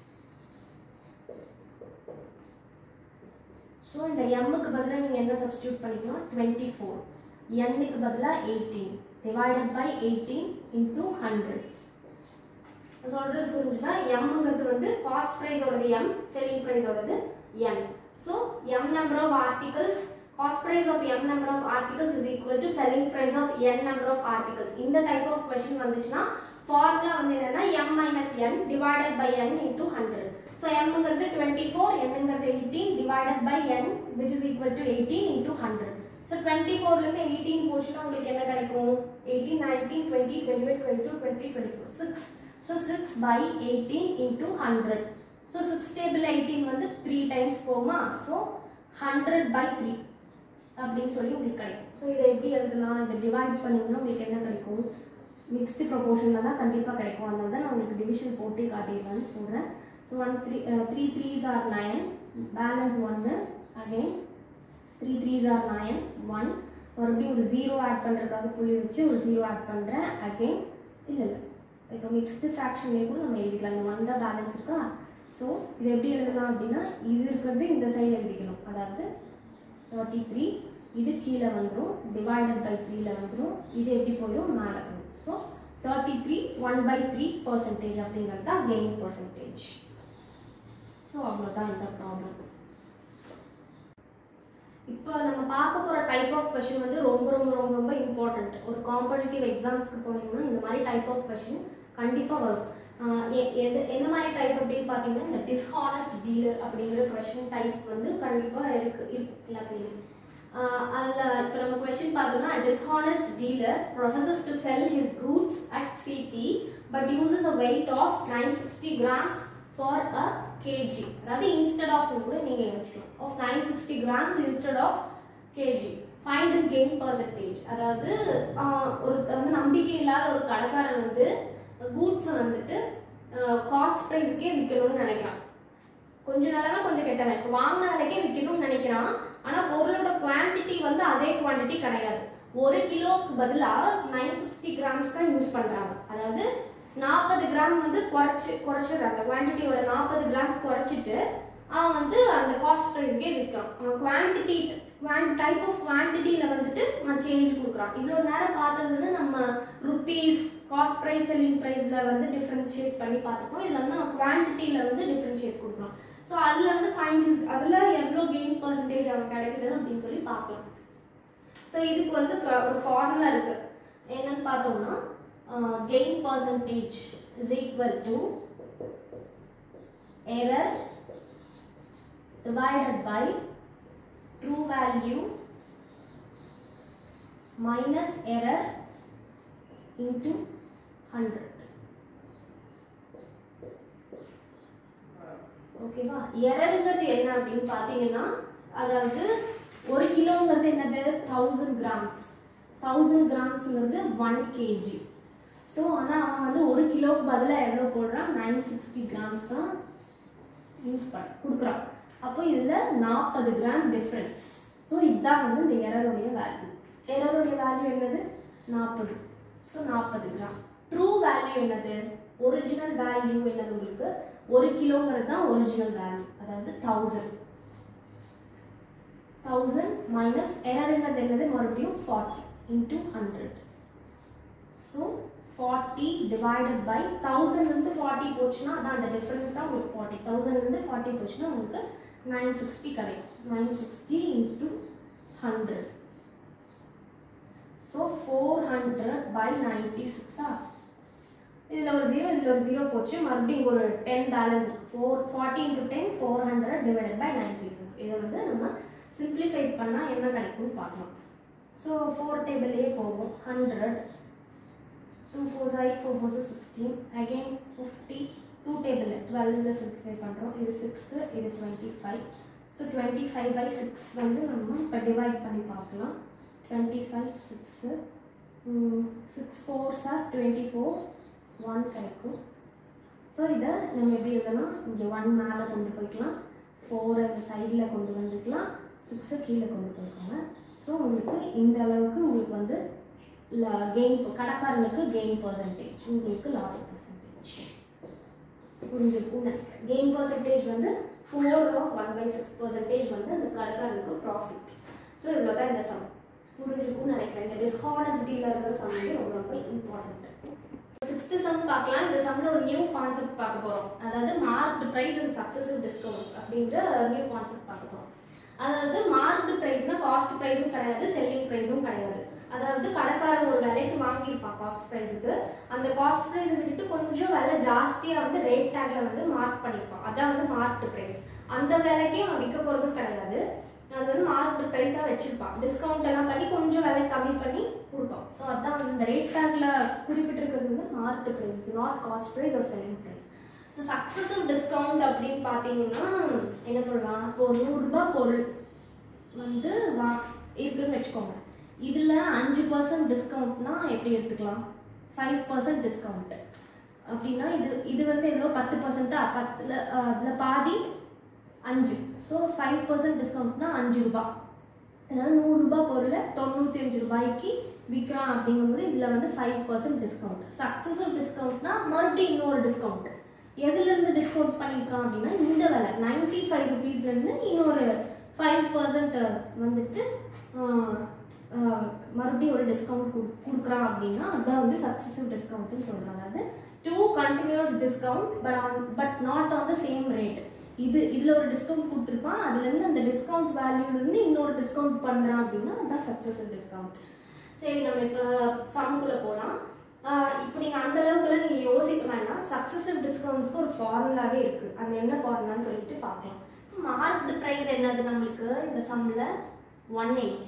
A: so இந்த எம்முக்கு பதிலாக நீங்கள் என்ன சப்ஸ்டியூட் பண்ணிக்கலாம் டுவெண்ட்டி ஃபோர் எண்ணுக்கு பதிலாக eighteen divided by eighteen into hundred சொல்கிறது புரிஞ்சுதா எம்ங்கிறது வந்து காஸ்ட் ப்ரைஸோடது எம் செல்லிங் ப்ரைஸோடது N so M number of articles cost price of m number of articles is equal to selling price of n number of articles இந்த type of question வந்துச்சுன்னா formula வந்து என்னன்னா m minus n divided by n into 100 so m ங்கிறது 24 n ங்கிறது 18 divided by n which is equal to 18 into 100 so 24 ல இருந்து 18 போச்சுன்னா உங்களுக்கு என்ன கிடைக்கும் 18 19 20 21 22 23 24 6 so 6 by 18 into 100 so 6 table 18 வந்து 3 times போகுமா so 100 by 3 அப்படின்னு சொல்லி உங்களுக்கு கிடைக்கும் ஸோ இதை எப்படி எழுதலாம் இதை டிவைட் பண்ணிங்கன்னா உங்களுக்கு என்ன கிடைக்கும் மிக்ஸ்டு ப்ரொபோர்ஷனில் தான் கண்டிப்பாக கிடைக்கும் அதனால தான் நான் உங்களுக்கு டிவிஷன் போட்டு காட்டிடலான்னு போடுறேன் so one three three threes are nine balance ஒன்று again three threes are nine one மறுபடியும் ஒரு ஜீரோ ஆட் பண்ணுறதுக்காக புள்ளி வச்சு ஒரு ஜீரோ ஆட் பண்ணுறேன் அகைன் இல்லை இல்லை இப்போ மிக்ஸ்டு ஃப்ராக்ஷன்லேயே கூட நம்ம எழுதிக்கலாம் இந்த ஒன் தான் பேலன்ஸ் இருக்கா ஸோ இது எப்படி எழுதலாம் அப்படின்னா இது இருக்கிறது இந்த சைடு எழுதிக்கணும் அதாவது தேர்ட்டி த்ரீ இது கீழே வந்துடும் டிவைடட் பை த்ரீல வந்துடும் இது எப்படி போயிடும் மேலே போயிடும் so thirty three one by three percentage அப்படிங்கிறது தான் கெயின் பர்சன்டேஜ் ஸோ அவ்வளோதான் இந்த ப்ராப்ளம் இப்போ நம்ம பார்க்க போகிற டைப் ஆஃப் கொஷின் வந்து ரொம்ப ரொம்ப ரொம்ப ரொம்ப இம்பார்ட்டண்ட் ஒரு காம்படிட்டிவ் எக்ஸாம்ஸ்க்கு போனீங்கன்னா இந்த மாதிரி டைப் ஆஃப் கொஷின் கண்டிப்பாக வரும் ஆஹ் எ- எது எந்த மாதிரி டைப் அப்படின்னு பார்த்தீங்கன்னா இந்த டிஸ்ஹானஸ்ட் டீலர் அப்படிங்கிற கொஷின் டைப் வந்து கண்டிப்பாக இருக்கு இருக்கு எல்லாத்துலேயும் அதில் இப்போ நம்ம கொஷின் பார்த்தோம்னா dishonest dealer professes to sell his goods at CP but uses a weight of nine sixty grams for a KG அதாவது இன்ஸ்டெட் ஆஃப் கூட நீங்கள் வச்சுக்கலாம் of nine sixty grams instead of KG find is gain percentage அதாவது ஆஹ் ஒருத்தர் வந்து நம்பிக்கை இல்லாத ஒரு கடைக்காரன் வந்து கூட்ஸை வந்துட்டு காஸ்ட் ப்ரைஸ்க்கே விற்கணும்னு நினைக்கிறான் கொஞ்சம் நல்லவன் கொஞ்சம் கெட்டவன் இப்போ வாங்கின விலைக்கே விற்கணும்னு நினைக்கிறான் ஆனால் பொருளோட குவான்டிட்டி வந்து அதே குவான்டிட்டி கிடையாது ஒரு கிலோவுக்கு பதிலாக நைன் சிக்ஸ்டி கிராம்ஸ் தான் யூஸ் பண்ணுறாங்க அதாவது நாற்பது கிராம் வந்து குறைச்சி குறைச்சிடுறாங்க குவான்டிட்டியோட நாற்பது கிராம் குறைச்சிட்டு அவன் வந்து அந்த காஸ்ட் ப்ரைஸ்க்கே விற்கிறான் அவன் குவான்டிட்டி குவான் டைப் ஆஃப் குவான்டிட்டியில் வந்துட்டு அவன் சேஞ்ச் கொடுக்குறான் இவ்வளோ நேரம் பார்த்தது வந்து நம்ம ருப்பீஸ் காஸ்ட் ப்ரைஸ் செல்லிங் ப்ரைஸில் வந்து டிஃப்ரென்ஷியேட் பண்ணி பார்த்துப்போம் இதில் வந்து அவன் குவான்டிட்டியில் வந்து டிஃப்ரென்ஷியேட் கொடுக்குறான் ஸோ அதில் வந்து ஃபைன் அதில் எவ்வளோ கெயின் பர்சன்டேஜ் அவன் கிடைக்குது அப்படின்னு சொல்லி பார்க்கலாம் ஸோ இதுக்கு வந்து க- ஒரு ஃபார்முலா இருக்கு என்னன்னு பார்த்தோம்னா gain percentage is equal to error divided by true value minus error into 100 ஓகேவா எரருங்கிறது என்ன அப்படின்னு பார்த்தீங்கன்னா அதாவது ஒரு கிலோங்கிறது என்னது தௌசண்ட் கிராம்ஸ் தௌசண்ட் கிராம்ஸுங்கிறது ஒன் கேஜி ஸோ ஆனால் அவன் வந்து ஒரு கிலோவுக்கு பதிலாக எவ்வளோ போடுறான் நைன் சிக்ஸ்டி கிராம்ஸ் தான் யூஸ் பண்ண கொடுக்குறான் அப்போ இதில் நாற்பது கிராம் டிஃப்ரென்ஸ் ஸோ இதுதான் வந்து இந்த எரருடைய வேல்யூ எரருடைய வேல்யூ என்னது நாற்பது ஸோ நாற்பது கிராம் ட்ரூ வேல்யூ என்னது ஒரிஜினல் வேல்யூ என்னது உங்களுக்கு ஒரு கிலோங்கிறது தான் ஒரிஜினல் வேல்யூ அதாவது தௌசண்ட் தௌசண்ட் மைனஸ் எரருங்கிறது என்னது மறுபடியும் forty into hundred so forty divided by தௌசண்ட்லேருந்து ஃபார்ட்டி போச்சுன்னா அதான் அந்த டிஃப்ரென்ஸ் தான் உங்களுக்கு ஃபார்ட்டி தௌசண்ட்லேருந்து ஃபார்ட்டி போச்சுன்னா உங்களுக்கு நைன் சிக்ஸ்டி கிடைக்கும் nine sixty into hundred so four hundred by ninety சிக்ஸா இதில் ஒரு ஜீரோ இதில் ஒரு ஜீரோ போச்சு மறுபடியும் ஒரு டென் பேலன்ஸ் இருக்கு four forty into ten four hundred divided by ninety six இதை வந்து நம்ம சிம்பிளிஃபைட் பண்ணால் என்ன கிடைக்கும்னு பார்க்கலாம் ஸோ ஃபோர் டேபிள்லேயே போகும் ஹண்ட்ரட் டூ ஃபோர் ஐ four four sixteen again fifty two table டுவெல்வில் சிம்பிளிஃபை பண்ணுறோம் இது சிக்ஸு இது twenty five so twenty five by six வந்து நம்ம இப்போ டிவைட் பண்ணி பார்க்கலாம் twenty five six six four sir twenty four one கிடைக்கும் ஸோ இதை நம்ம எப்படி எழுதலாம் இங்கே ஒன் மேலே கொண்டு போய்க்கலாம் ஃபோர் அந்த சைடில் கொண்டு வந்துக்கலாம் சிக்ஸை கீழே கொண்டு போய்க்கோங்க ஸோ உங்களுக்கு இந்த அளவுக்கு உங்களுக்கு வந்து கெயின் கடைக்காரனுக்கு கெயின் பர்சன்டேஜ் உங்களுக்கு லாஸ் பர்சன்டேஜ் புரிஞ்சிருக்கும்னு நினைக்கிறேன் கெயின் பர்சன்டேஜ் வந்து four of one by six percentage வந்து அந்த கடைக்காரனுக்கு ப்ராஃபிட் ஸோ இவ்வளோ தான் இந்த சம் புரிஞ்சிருக்கும்னு நினைக்கிறேன் இந்த டிஸ்ஹானஸ்டியில் இருக்கிற சம் வந்து ரொம்ப ரொம்ப இம்பார்ட்டன்ட் சிக்ஸ்த் சம் பார்க்கலாம் இந்த சம்ல ஒரு நியூ கான்செப்ட் பார்க்க போறோம் அதாவது marked price and successive discounts அப்படின்ற நியூ கான்செப்ட் பார்க்க போறோம் அதாவது மார்க்டு பிரைஸ்னா காஸ்ட் பிரைஸும் கிடையாது செல்லிங் பிரைஸும் கிடையாது அதாவது கடைக்காரன் ஒரு விலைக்கு வாங்கியிருப்பான் காஸ்ட் ப்ரைஸுக்கு அந்த காஸ்ட் ப்ரைஸ் விட்டுட்டு கொஞ்சம் விலை ஜாஸ்தியாக வந்து ரேட் டேக்ல வந்து மார்க் பண்ணியிருப்பான் அதான் வந்து மார்க்டு ப்ரைஸ் அந்த விலைக்கே அவன் விற்க போகிறதும் கிடையாது அது வந்து மார்க்டு ப்ரைஸாக வச்சிருப்பான் டிஸ்கவுண்ட் எல்லாம் பண்ணி கொஞ்சம் விலை கம்மி பண்ணி கொடுப்பான் ஸோ அதான் வந்து இந்த ரேட் டேக்ல குறிப்பிட்டிருக்கிறது வந்து marked price not cost price ஒரு selling price so successive discount அப்படின்னு பார்த்தீங்கன்னா என்ன சொல்லலாம் இப்போ ஒரு நூறுரூபா பொருள் வந்து வா இருக்குன்னு வச்சுக்கோங்க இதில் அஞ்சு பர்சன்ட் டிஸ்கவுண்ட்னா எப்படி எடுத்துக்கலாம் ஃபைவ் பர்சன்ட் டிஸ்கவுண்ட் அப்படின்னா இது இது வந்து எவ்வளோ பத்து பர்சன்ட்டா பத்தில் அதில் பாதி அஞ்சு ஸோ ஃபைவ் பர்சன்ட் டிஸ்கவுண்ட்னா அஞ்சு ரூபாய் அதாவது நூறுரூபா பொருளை தொண்ணூற்றி அஞ்சு ரூபாய்க்கு விற்கிறான் அப்படிங்கும்போது இதில் வந்து ஃபைவ் பர்சன்ட் டிஸ்கவுண்ட் சக்ஸஸிவ் டிஸ்கவுண்ட்னா மறுபடியும் இன்னொரு டிஸ்கவுண்ட் எதுலேருந்து டிஸ்கவுண்ட் பண்ணியிருக்கான் அப்படின்னா இந்த விலை நைன்ட்டி ஃபைவ் ருபீஸ்லேருந்து இன்னொரு ஃபைவ் பர்சன்ட் வந்துட்டு ஆஹ், ஆஹ், மறுபடியும் ஒரு டிஸ்கவுண்ட் கொடுக்குறான் அப்படின்னா அதான் வந்து சக்ஸஸிவ் டிஸ்கவுண்ட்னு சொல்கிறாங்க அதாவது two continuous discount but on but not on the same rate இது இதில் ஒரு டிஸ்கவுண்ட் கொடுத்துருப்பான் அதுலேருந்து அந்த டிஸ்கவுண்ட் வேல்யூலேருந்து இன்னொரு டிஸ்கவுண்ட் பண்ணுறான் அப்படின்னா அதான் சக்ஸஸிவ் டிஸ்கவுண்ட் சரி நம்ம இப்போ சம்குள்ளே போகலாம் இப்போ நீங்கள் அந்த அளவுக்குலாம் நீங்கள் யோசிக்க வேண்டாம் சக்ஸஸிவ் டிஸ்கவுண்ட்ஸ்க்கு ஒரு ஃபார்முலாவே இருக்குது அது என்ன ஃபார்முலான்னு சொல்லிட்டு பார்க்கலாம் மார்க்டு ப்ரைஸ் என்னது நம்மளுக்கு இந்த சம்மில் ஒன் எயிட்டி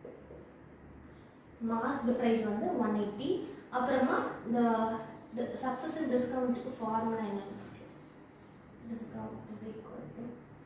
A: மார்க்டு ப்ரைஸ் வந்து ஒன் எயிட்டி அப்புறமா இந்த சக்ஸஸிவ் டிஸ்கவுண்ட்டுக்கு ஃபார்முலா என்ன discount is equal to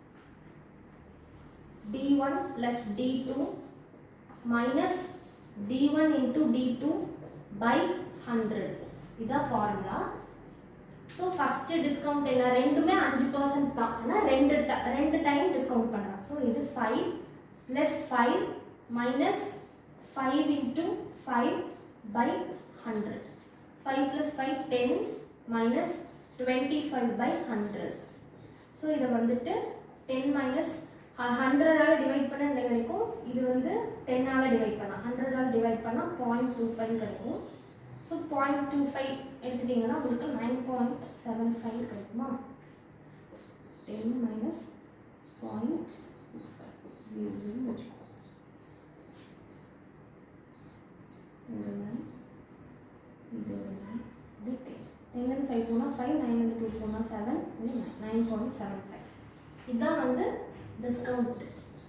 A: d1 plus d2 minus d1 into d2 by 100 இதான் ஃபார்முலா ஸோ ஃபஸ்ட்டு டிஸ்கவுண்ட் என்ன ரெண்டுமே அஞ்சு பர்சன்ட் தான் ஆனால் ரெண்டு ti- ரெண்டு டைம் டிஸ்கவுண்ட் பண்ணுறான் ஸோ இது five plus five minus five into five by hundred five plus five ten minus twenty five by hundred so இதை வந்துட்டு டென் மைனஸ் ஹண்ட்ரடால் டிவைட் பண்ண என்ன கிடைக்கும் இது வந்து டென்னால் டிவைட் பண்ணால் ஹண்ட்ரடால் டிவைட் பண்ணால் பாயிண்ட் டூ ஃபைவ் கிடைக்கும் ஸோ பாயிண்ட் டூ ஃபைவ் எடுத்துட்டிங்கன்னா உங்களுக்கு நைன் பாயிண்ட் செவன் ஃபைவ் கிடைக்குமா ten minus point two five zero zero வச்சுக்கோ இது nine, இது nine, இது டென் டென்லேருந்து ஃபைவ் போனால் ஃபைவ் நைன்லேருந்து டூ போனால் செவன் இது nine nine point seven five இதுதான் வந்து டிஸ்கவுண்ட்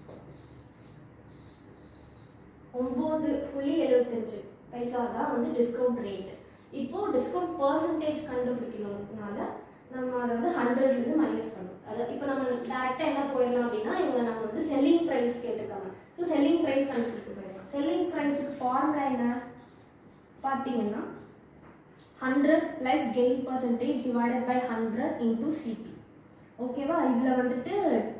A: ஒம்பது புள்ளி எழுபத்தஞ்சு பைசா தான் வந்து டிஸ்கவுண்ட் ரேட் இப்போ டிஸ்கவுண்ட் பர்சன்டேஜ் கண்டுபிடிக்கணும்னால நம்ம அதை வந்து ஹண்ட்ரட்லேருந்து மைனஸ் பண்ணணும் அதை இப்போ நம்ம டேரெக்டாக என்ன போயிடலாம் அப்படின்னா இவங்க நம்ம வந்து செல்லிங் ப்ரைஸ் கேட்டிருக்காங்க ஸோ செல்லிங் ப்ரைஸ் கண்டுபிடிக்க போயிடலாம் செல்லிங் ப்ரைஸுக்கு ஃபார்முலா என்ன பார்த்தீங்கன்னா hundred plus gain percentage divided by hundred into CP ஓகேவா இதில் வந்துட்டு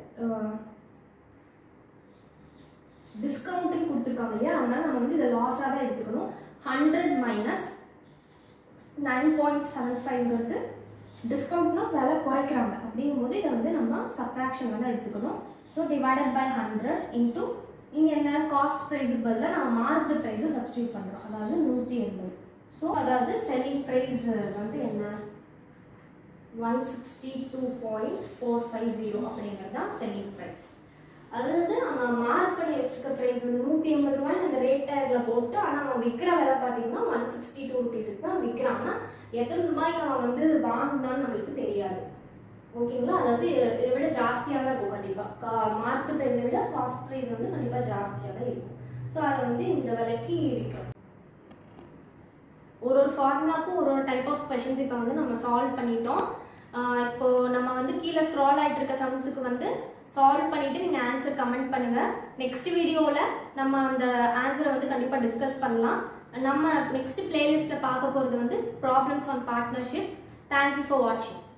A: டிஸ்கவுண்ட்டுன்னு கொடுத்துருக்காங்க இல்லையா அதனால நம்ம வந்து இதை லாஸாக தான் எடுத்துக்கணும் hundred minus nine point seven ஃபைவ்ங்கிறது டிஸ்கவுண்ட்னா விலை குறைக்கிறாங்க அப்படிங்கும்போது இதை வந்து நம்ம சப்ராக்ஷன் வந்து எடுத்துக்கணும் so divided by hundred into இங்கே என்ன காஸ்ட் ப்ரைஸுக்கு பதிலாக நம்ம மார்க்கெட் ப்ரைஸை சப்ஸ்டியூட் பண்ணுறோம் அதாவது நூற்றி எண்பது ஸோ அதாவது செல்லிங் ப்ரைஸ் வந்து என்ன one sixty two point four five zero அப்படிங்கிறது தான் செல்லிங் ப்ரைஸ் அதாவது அவன் மார்க் பண்ணி வச்சிருக்க ப்ரைஸ் வந்து நூற்றி எண்பது ரூபாய் அந்த ரேட் டேக்கில் போட்டு ஆனால் அவன் விற்கிற விலை பார்த்தீங்கன்னா ஒன் சிக்ஸ்டி டூ ருபீஸுக்கு தான் விற்கிறான் ஆனால் எத்தனை ரூபாய்க்கு அவன் வந்து வாங்கினான்னு நம்மளுக்கு தெரியாது ஓகேங்களா அதாவது இதை- இதை விட ஜாஸ்தியாக தான் இருக்கும் கண்டிப்பாக மார்க்கெட் ப்ரைஸை விட காஸ்ட் ப்ரைஸ் வந்து கண்டிப்பாக ஜாஸ்தியாக தான் இருக்கும் ஸோ அதை வந்து இந்த விலைக்கு விற்கிறோம் ஒரு ஒரு ஃபார்முலாக்கும் ஒரு ஒரு டைப் ஆஃப் கொஷின்ஸ் இப்போ வந்து நம்ம சால்வ் பண்ணிட்டோம் ஆஹ் இப்போ நம்ம வந்து கீழே ஸ்க்ரால் ஆகிட்டு இருக்க சம்ஸுக்கு வந்து சால்வ் பண்ணிட்டு நீங்கள் ஆன்சர் கமெண்ட் பண்ணுங்க நெக்ஸ்ட் வீடியோவில் நம்ம அந்த ஆன்சரை வந்து கண்டிப்பாக டிஸ்கஸ் பண்ணலாம் நம்ம நெக்ஸ்ட் பிளேலிஸ்ட்டில் பார்க்க போகிறது வந்து problems on partnership thank you for வாட்சிங்